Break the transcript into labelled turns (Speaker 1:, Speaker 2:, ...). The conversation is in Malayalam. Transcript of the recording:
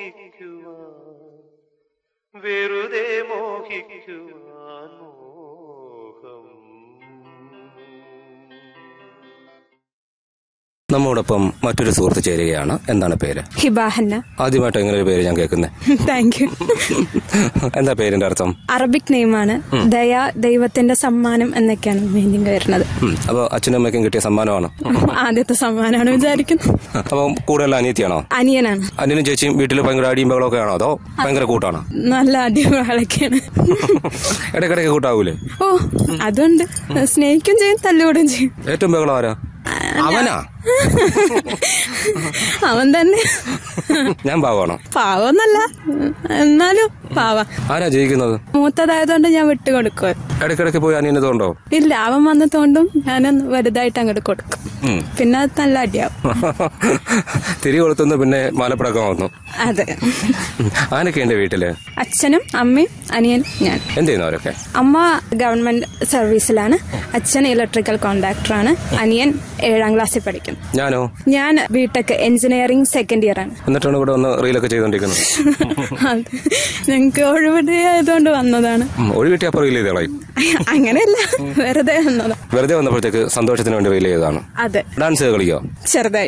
Speaker 1: മോഹിക്കുവാൻ വെറുതെ മോഹിക്കുവാൻ മോഹം
Speaker 2: നമ്മോടൊപ്പം മറ്റൊരു സുഹൃത്ത് ചേരുകയാണ് എന്താണ് പേര്
Speaker 3: ഹിബാഹന്ന
Speaker 2: ആദ്യമായിട്ട് എങ്ങനെ ഒരു പേര് ഞാൻ കേൾക്കുന്നത്
Speaker 3: താങ്ക് യു
Speaker 2: എന്താ പേരിന്റെ അർത്ഥം
Speaker 3: അറബിക് നെയിമാണ് ദയ ദൈവത്തിന്റെ സമ്മാനം എന്നൊക്കെയാണ് മീനിങ് വരുന്നത്
Speaker 2: ഉം, അപ്പൊ അച്ഛനും അമ്മയ്ക്കും കിട്ടിയ സമ്മാനമാണ്
Speaker 3: ആദ്യത്തെ സമ്മാനമാണ് വിചാരിക്കുന്നത്
Speaker 2: അപ്പൊ കൂടുതൽ അനിയത്തിയാണോ
Speaker 3: അനിയനാണ്
Speaker 2: അനിയനും ചേച്ചിയും വീട്ടിൽ ഭയങ്കര അടിയും ബഹളമൊക്കെ ആണോ അതോ ഭയങ്കര കൂട്ടാണോ
Speaker 3: നല്ല അടിമകളൊക്കെയാണ്
Speaker 2: ഇടയ്ക്കിടയ്ക്ക് കൂട്ടാവൂലേ
Speaker 3: ഓ അതുണ്ട് സ്നേഹിക്കും ചെയ്യും തല്ലുകൂടും ചെയ്യും
Speaker 2: ഏറ്റവും ബഹളം ആരാ അവനാ
Speaker 3: അവൻ തന്നെ
Speaker 2: ഞാൻ പാവാണോ
Speaker 3: പാവന്നല്ല എന്നാലും പാവ
Speaker 2: ആരാ ജയിക്കുന്നത്
Speaker 3: മൂത്തതായതുകൊണ്ട് ഞാൻ വിട്ടുകൊടുക്കും
Speaker 2: ഇടയ്ക്കിടയ്ക്ക് പോയി അനിയനെ തോണ്ടോ
Speaker 3: ഇല്ല അവൻ വന്നതുകൊണ്ടും ഞാൻ വലുതായിട്ട് അങ്ങോട്ട് കൊടുക്കും
Speaker 2: ഉം.
Speaker 3: പിന്നെ അത് നല്ല അടിയാവും
Speaker 2: തിരി കൊളുത്തുന്നു പിന്നെ മാലപ്പടക്കം വന്നു
Speaker 3: അതെ
Speaker 2: ആനൊക്കെ എന്റെ വീട്ടില്
Speaker 3: അച്ഛനും അമ്മയും അനിയൻ ഞാൻ
Speaker 2: എന്ത് ചെയ്യുന്നു അവരൊക്കെ
Speaker 3: അമ്മ ഗവൺമെന്റ് സർവീസിലാണ് അച്ഛൻ ഇലക്ട്രിക്കൽ കോൺട്രാക്ടറാണ് അനിയൻ ഏഴാം ക്ലാസ്സിൽ പഠിക്കുന്നു
Speaker 2: ഞാനോ
Speaker 3: ഞാൻ ബിടെക് എഞ്ചിനീയറിംഗ് സെക്കൻഡ് ഇയർ ആണ്
Speaker 2: എന്നിട്ടാണ് ഇവിടെ വന്ന് റീലൊക്കെ ചെയ്തോണ്ടിരിക്കുന്നത്
Speaker 3: അത് ഞങ്ങൾക്ക് ഒഴിവിടെ ആയതുകൊണ്ട് വന്നതാണ്
Speaker 2: ഉം, ഒഴിവിട്ടി അപ്പൊ റീൽ ചെയ്ത് കളയും
Speaker 3: അങ്ങനെയല്ല വെറുതെ വന്നതാ
Speaker 2: വെറുതെ വന്നപ്പോഴത്തേക്ക് സന്തോഷത്തിന് വേണ്ടി റീൽ ചെയ്തതാണ്
Speaker 3: അതെ
Speaker 2: ഡാൻസ് കളിക്കോ
Speaker 3: ചെറുതായി